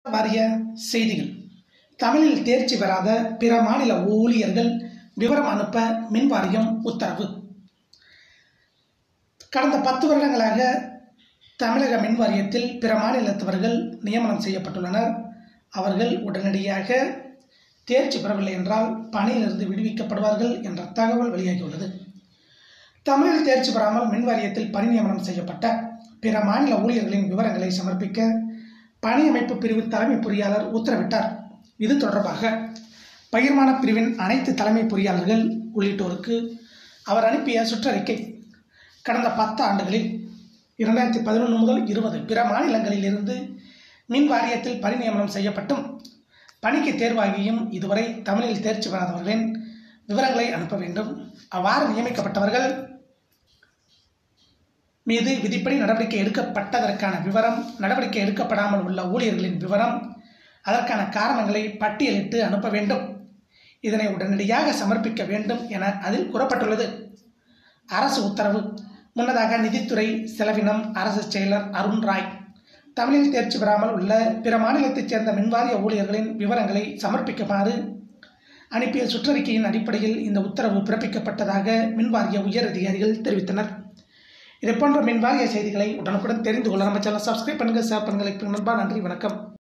வாரிய செய்திகள் தமிழில் தேர்ச்சி பெறாத பிற மாநில ஊழியர்கள் விவரம் அனுப்ப மின் வாரியம் உத்தரவு கடந்த பத்து வருடங்களாக தமிழக மின் வாரியத்தில் பிற மாநிலத்தவர்கள் நியமனம் செய்யப்பட்டுள்ளனர் அவர்கள் உடனடியாக தேர்ச்சி பெறவில்லை என்றால் பணியிலிருந்து விடுவிக்கப்படுவார்கள் என்ற தகவல் வெளியாகியுள்ளது தமிழில் தேர்ச்சி பெறாமல் மின் வாரியத்தில் பணி நியமனம் செய்யப்பட்ட பிற மாநில ஊழியர்களின் விவரங்களை சமர்ப்பிக்க பணி அமைப்பு பிரிவு தலைமை பொறியாளர் உத்தரவிட்டார் இது தொடர்பாக பகிர்மான பிரிவின் அனைத்து தலைமை பொறியாளர்கள் உள்ளிட்டோருக்கு அவர் அனுப்பிய சுற்றறிக்கை கடந்த பத்து ஆண்டுகளில் இரண்டாயிரத்தி பதினொன்று முதல் இருபது பிற மாநிலங்களில் இருந்து மின் வாரியத்தில் பணி நியமனம் செய்யப்பட்டும் பணிக்கு தேர்வாகியும் இதுவரை தமிழில் தேர்ச்சி பெறாதவர்களின் விவரங்களை அனுப்ப வேண்டும் அவ்வாறு நியமிக்கப்பட்டவர்கள் மீது விதிப்படி நடவடிக்கை எடுக்கப்பட்டதற்கான விவரம் நடவடிக்கை எடுக்கப்படாமல் உள்ள ஊழியர்களின் விவரம் அதற்கான காரணங்களை பட்டியலிட்டு அனுப்ப வேண்டும் இதனை உடனடியாக சமர்ப்பிக்க வேண்டும் என அதில் கூறப்பட்டுள்ளது அரசு உத்தரவு முன்னதாக நிதித்துறை செலவினம் அரசு செயலர் அருண் ராய் தமிழில் தேர்ச்சி பெறாமல் உள்ள பிற மாநிலத்தைச் சேர்ந்த மின்வாரிய ஊழியர்களின் விவரங்களை சமர்ப்பிக்குமாறு அனுப்பிய சுற்றறிக்கையின் அடிப்படையில் இந்த உத்தரவு பிறப்பிக்கப்பட்டதாக மின்வாரிய உயர் அதிகாரிகள் தெரிவித்தனர் இது போன்ற மின்வாரிய செய்திகளை உடனுக்குடன் தெரிந்து கொள்ள நம்ம சேனல் சப்ஸ்கிரைப் பண்ணுங்கள் ஷேர் பண்ணுங்கள் நண்பா நன்றி வணக்கம்